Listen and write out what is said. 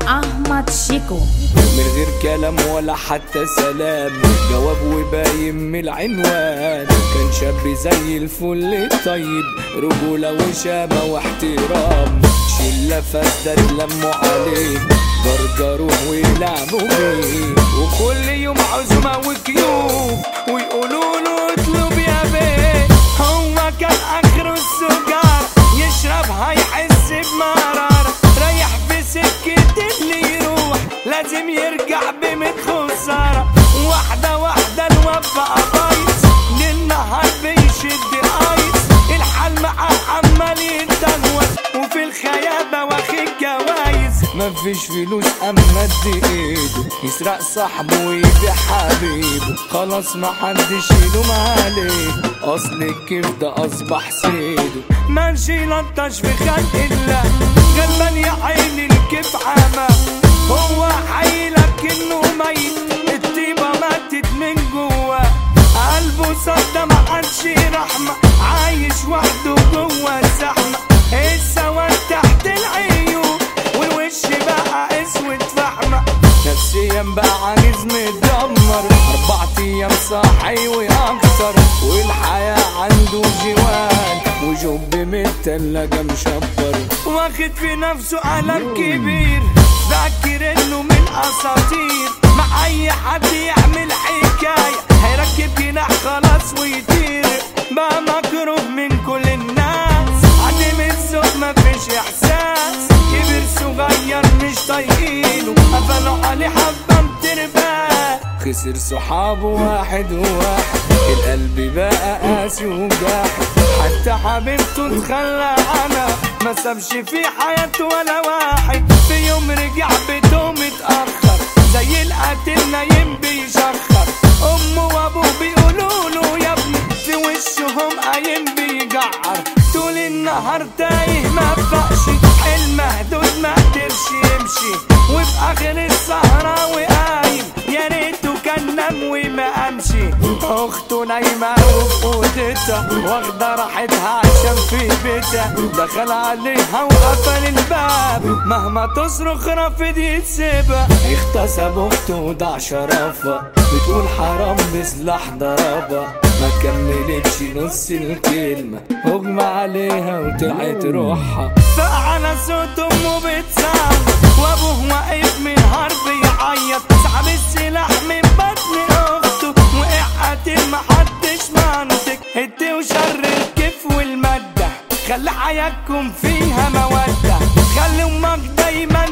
أحمد شيكو من غير كلام ولا حتى سلام جواب وباين من العنوان كان شاب زي الفل طيب رجولة وشامة واحترام شلة فاسدة اتلموا عليه جرجروه ويلعبوا بيه وكل يوم عزمة وكيوف ويقولوا له اطلب يا بيه هو كان اخره السجارة يشرب هيحس بمرارة رايح في سكة اللي يروح لازم يرجع بميت خسارة واحدة واحدة الواد بقى بايظ للنهار بيشد الايس الحال معاه عمال يتدهور وفي الخيابة واخد جوايز مفيش فلوس اما ادي ايده يسرق صاحبه ويبيع حبيبه خلاص محدش يلوم عليه اصل الكيف ده اصبح سيده ماشي لطش في خلق الله غلبان يا عيني الكيف عمى هو حيلك انه ميت الطيبة ماتت من جوا قلبه صدى ما عادش رحمة عايش وحده جوا الزحمة السواد تحت العيون والوش بقى اسود فحمة نفسيا بقى عاجز متدمر أربع أيام صاحي وأكتر والحياة عنده جوان وجب من التلاجة مشبر واخد في نفسه قلم كبير فاكر انه من اساطير مع اي حد يعمل حكاية هيركب جناح خلاص ويطير بقى مكروه من كل الناس عدم الذوق مفيش احساس كبير صغير مش طايقينه قفلوا عليه حبة مترباه خسر صحابه واحد وواحد القلب بقى قاسي وجاحد حتى حبيبته اتخلى عنها ما سابش في حياته ولا واحد في يوم رجع بيته متأخر زي القاتل نايم بيشخر امه وابوه بيقولوا له يا ابني في وشهم قايم بيجعر طول النهار تايه ما بقش حلم مهدود ما قدرش يمشي وفي اخر السهرة وقايم يا ريته كان نام وما قامشي اخته نايمة وفي اوضتها واخدة راحتها عشان في بيتها دخل عليها وقفل الباب مهما تصرخ رافض يتسيبها اغتصب اخته وضاع شرفها بتقول حرام بسلاح ضربها ما كملتش نص الكلمة اغمى عليها وطلعت روحها فعلى صوت امه بتزعل وابوه واقف من هرب يعيط سحب السلاح من بطن اخته وقع قاتل محدش منطق انت وشر الكيف والمادة خلي حياتكم فيها مودة خلي امك دايما